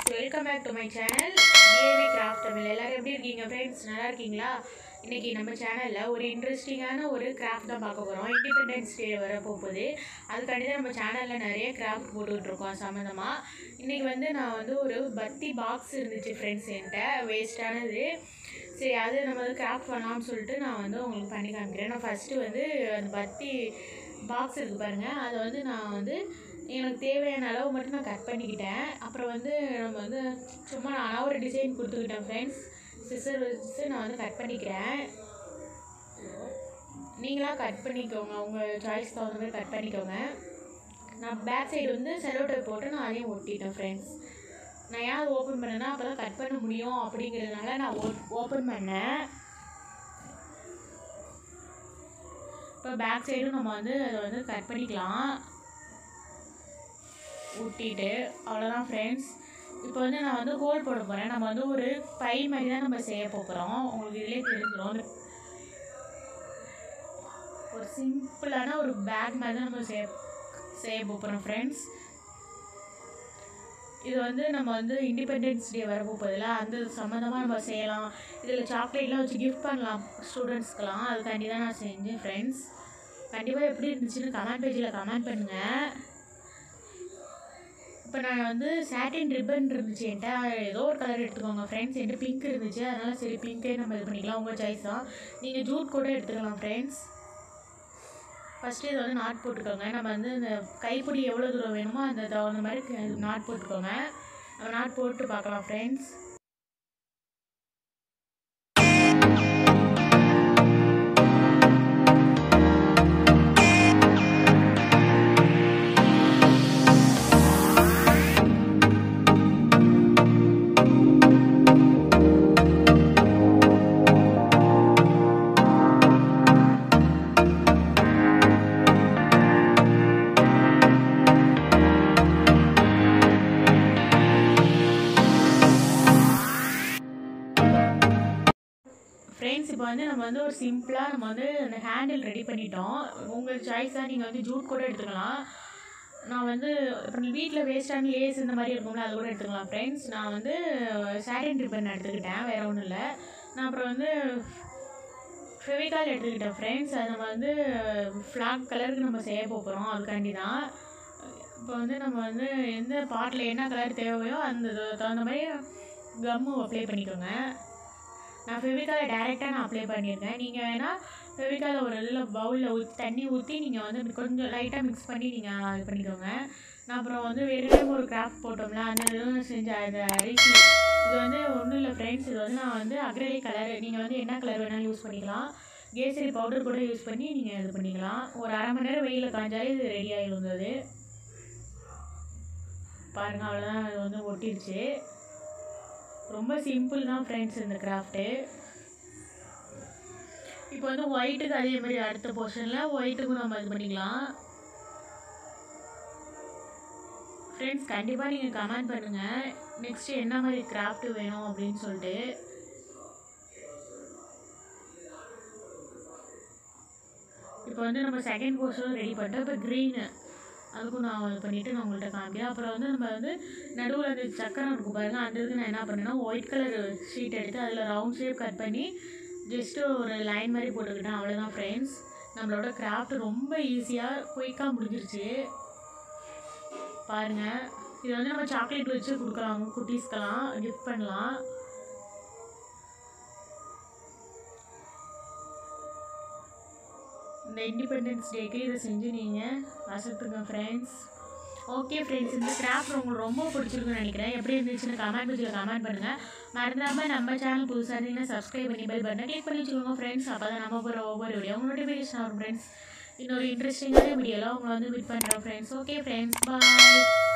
welcome back to my channel DAV craft Tamil எல்லாரும் எப்படி இருக்கீங்க ஃப்ரெண்ட்ஸ் நல்லா இருக்கீங்களா இன்னைக்கு நம்ம சேனலில் ஒரு இன்ட்ரெஸ்டிங்கான ஒரு கிராஃப்ட் தான் பார்க்க போகிறோம் இண்டிபெண்டன்ஸ் டே வர போகுது அதுக்காண்டி தான் நம்ம சேனலில் நிறைய கிராஃப்ட் போட்டுக்கிட்டு இருக்கோம் சம்மந்தமாக இன்றைக்கி வந்து நான் வந்து ஒரு பத்தி பாக்ஸ் இருந்துச்சு ஃப்ரெண்ட்ஸ் என்கிட்ட வேஸ்ட்டானது சரி அது நம்ம வந்து கிராஃப்ட் பண்ணலாம்னு சொல்லிட்டு நான் வந்து உங்களுக்கு பண்ணி காமிக்கிறேன் நான் ஃபஸ்ட்டு வந்து அந்த பத்தி பாக்ஸ் இருக்குது பாருங்கள் அதை வந்து நான் வந்து எனக்கு தேவையான அளவு மட்டும் நான் கட் பண்ணிக்கிட்டேன் அப்புறம் வந்து நம்ம வந்து சும்மா நான் ஒரு டிசைன் கொடுத்துக்கிட்டேன் ஃப்ரெண்ட்ஸ் சிசர் வச்சு நான் வந்து கட் பண்ணிக்கிறேன் நீங்களாம் கட் பண்ணிக்கோங்க உங்கள் சாய்ஸ் தகுந்த மாதிரி கட் பண்ணிக்கோங்க நான் பேக் சைடு வந்து செலோ டேப் போட்டு நான் அதையும் ஒட்டிட்டேன் ஃப்ரெண்ட்ஸ் நான் ஏன் ஓப்பன் பண்ணேன்னா அப்போ தான் கட் பண்ண முடியும் அப்படிங்கிறதுனால நான் ஓப்பன் பண்ணேன் இப்போ பேக் சைடும் நம்ம வந்து அதை வந்து கட் பண்ணிக்கலாம் ஊட்டிட்டு அவ்வளோதான் ஃப்ரெண்ட்ஸ் இப்போ வந்து நான் வந்து ஹோல் போட போகிறேன் நம்ம வந்து ஒரு பை மாதிரி தான் நம்ம செய்ய போகிறோம் உங்களுக்கு இதிலே தெரிஞ்சிடும் அந்த ஒரு சிம்பிளான ஒரு பேக் மாதிரி தான் நம்ம செய்ய செய்ய போகிறோம் ஃப்ரெண்ட்ஸ் இது வந்து நம்ம வந்து இண்டிபெண்டன்ஸ் டே வர போகுதில்ல அந்த சம்மந்தமாக நம்ம செய்யலாம் இதில் சாக்லேட்லாம் வச்சு கிஃப்ட் பண்ணலாம் ஸ்டூடெண்ட்ஸ்க்கெலாம் அதுக்காண்டி தான் நான் செஞ்சேன் ஃப்ரெண்ட்ஸ் கண்டிப்பாக எப்படி இருந்துச்சுன்னு கமெண்ட் பேஜில் கமெண்ட் பண்ணுங்கள் இப்போ நான் வந்து சாட்டின் ரிப்பன் இருந்துச்சு என்கிட்ட ஏதோ ஒரு கலர் எடுத்துக்கோங்க ஃப்ரெண்ட்ஸ் என்கிட்ட பிங்க் இருந்துச்சு அதனால் சரி பிங்க்கே நம்ம இது பண்ணிக்கலாம் உங்கள் சாய்ஸ் தான் நீங்கள் ஜூட் கூட எடுத்துக்கலாம் ஃப்ரெண்ட்ஸ் ஃபஸ்ட்டு இதை வந்து நாட் போட்டுக்கோங்க நம்ம வந்து இந்த கைப்பிடி எவ்வளோ தூரம் வேணுமோ அந்த தகுந்த மாதிரி நாட் போட்டுக்கோங்க நம்ம நாட் போட்டு பார்க்கலாம் ஃப்ரெண்ட்ஸ் ஃப்ரெண்ட்ஸ் இப்போ வந்து நம்ம வந்து ஒரு சிம்பிளாக நம்ம வந்து அந்த ஹேண்டில் ரெடி பண்ணிட்டோம் உங்கள் சாய்ஸாக நீங்கள் வந்து ஜூட் கூட எடுத்துக்கலாம் நான் வந்து இப்போ நீ வீட்டில் வேஸ்டான லேஸ் இந்த மாதிரி இருக்கும்ல அது கூட எடுத்துக்கலாம் ஃப்ரெண்ட்ஸ் நான் வந்து சாட்டின் ரிப்பன் எடுத்துக்கிட்டேன் வேறு ஒன்றும் இல்லை நான் அப்புறம் வந்து ஃபெவிகால் எடுத்துக்கிட்டேன் ஃப்ரெண்ட்ஸ் அது நம்ம வந்து ஃப்ளாக் கலருக்கு நம்ம செய்ய போகிறோம் அதுக்காண்டி தான் இப்போ வந்து நம்ம வந்து எந்த பாட்டில் என்ன கலர் தேவையோ அந்த தகுந்த மாதிரி கம்மு அப்ளை பண்ணிக்கோங்க நான் ஃபெவிகாலை டேரெக்டாக நான் அப்ளை பண்ணியிருக்கேன் நீங்கள் வேணால் ஃபெவிகாலை ஒரு இதில் பவுலில் ஊற்றி தண்ணி ஊற்றி நீங்கள் வந்து கொஞ்சம் லைட்டாக மிக்ஸ் பண்ணி நீங்கள் இது பண்ணிக்கோங்க நான் அப்புறம் வந்து வேறு ஒரு கிராஃப்ட் போட்டோம்ல அந்த இதுவும் செஞ்ச அந்த அரிசி இது வந்து ஒன்றும் இல்லை ஃப்ரெண்ட்ஸ் இது வந்து நான் வந்து அக்ரலி கலர் நீங்கள் வந்து என்ன கலர் வேணாலும் யூஸ் பண்ணிக்கலாம் கேசரி பவுடர் கூட யூஸ் பண்ணி நீங்கள் இது பண்ணிக்கலாம் ஒரு அரை மணி நேரம் வெயிலில் காஞ்சாலே இது ரெடி ஆகிருந்தது பாருங்கள் அவ்வளோதான் அது வந்து ஒட்டிடுச்சு ரொம்ப சிம்பிள் தான் ஃப்ரெண்ட்ஸ் இந்த கிராஃப்ட்டு இப்போ வந்து ஒயிட்டுக்கு அதே மாதிரி அடுத்த போர்ஷனில் ஒயிட்டுக்கும் நம்ம இது பண்ணிக்கலாம் ஃப்ரெண்ட்ஸ் கண்டிப்பாக நீங்கள் கமெண்ட் பண்ணுங்கள் நெக்ஸ்ட்டு என்ன மாதிரி கிராஃப்ட் வேணும் அப்படின்னு சொல்லிட்டு இப்போ வந்து நம்ம செகண்ட் போர்ஷனும் ரெடி பண்ணிட்டோம் இப்போ க்ரீனு அதுக்கும் நான் இது பண்ணிவிட்டு நான் உங்கள்கிட்ட காமிக்கிறேன் அப்புறம் வந்து நம்ம வந்து நடுவில் அந்த சக்கரம் இருக்கும் பாருங்கள் அந்த இதுக்கு நான் என்ன பண்ணேன்னா ஒயிட் கலர் ஷீட் எடுத்து அதில் ரவுண்ட் ஷேப் கட் பண்ணி ஜஸ்ட்டு ஒரு லைன் மாதிரி போட்டுக்கிட்டேன் அவ்வளோதான் ஃப்ரெண்ட்ஸ் நம்மளோட கிராஃப்ட் ரொம்ப ஈஸியாக குயிக்காக முடிஞ்சிருச்சு பாருங்கள் இது வந்து நம்ம சாக்லேட் வச்சு கொடுக்கலாம் குட்டீஸ்க்கெல்லாம் கிஃப்ட் பண்ணலாம் இந்த இண்டிபெண்டன்ஸ் டேக்கு இதை செஞ்சு நீங்கள் வசத்துங்க ஃப்ரெண்ட்ஸ் ஓகே ஃப்ரெண்ட்ஸ் இந்த கிராஃப்ட் உங்களுக்கு ரொம்ப பிடிச்சிருக்குன்னு நினைக்கிறேன் எப்படி இருந்துச்சுன்னு கமெண்ட் பேஜில் கமெண்ட் பண்ணுங்கள் மறந்தாமல் நம்ம சேனல் புதுசாக இருந்தீங்கன்னா சப்ஸ்கிரைப் பண்ணி பெல் பட்டனை கிளிக் பண்ணி வச்சுக்கோங்க ஃப்ரெண்ட்ஸ் அப்போ தான் நம்ம போகிற ஒவ்வொரு வீடியோ உங்களோட நோட்டிஃபிகேஷன் வரும் ஃப்ரெண்ட்ஸ் இன்னொரு இன்ட்ரெஸ்டிங்கான வீடியோவில் உங்களை வந்து மீட் பண்ணுறோம் ஃப்ரெண்ட்ஸ் ஓகே ஃப்ரெண்ட்ஸ் பாய்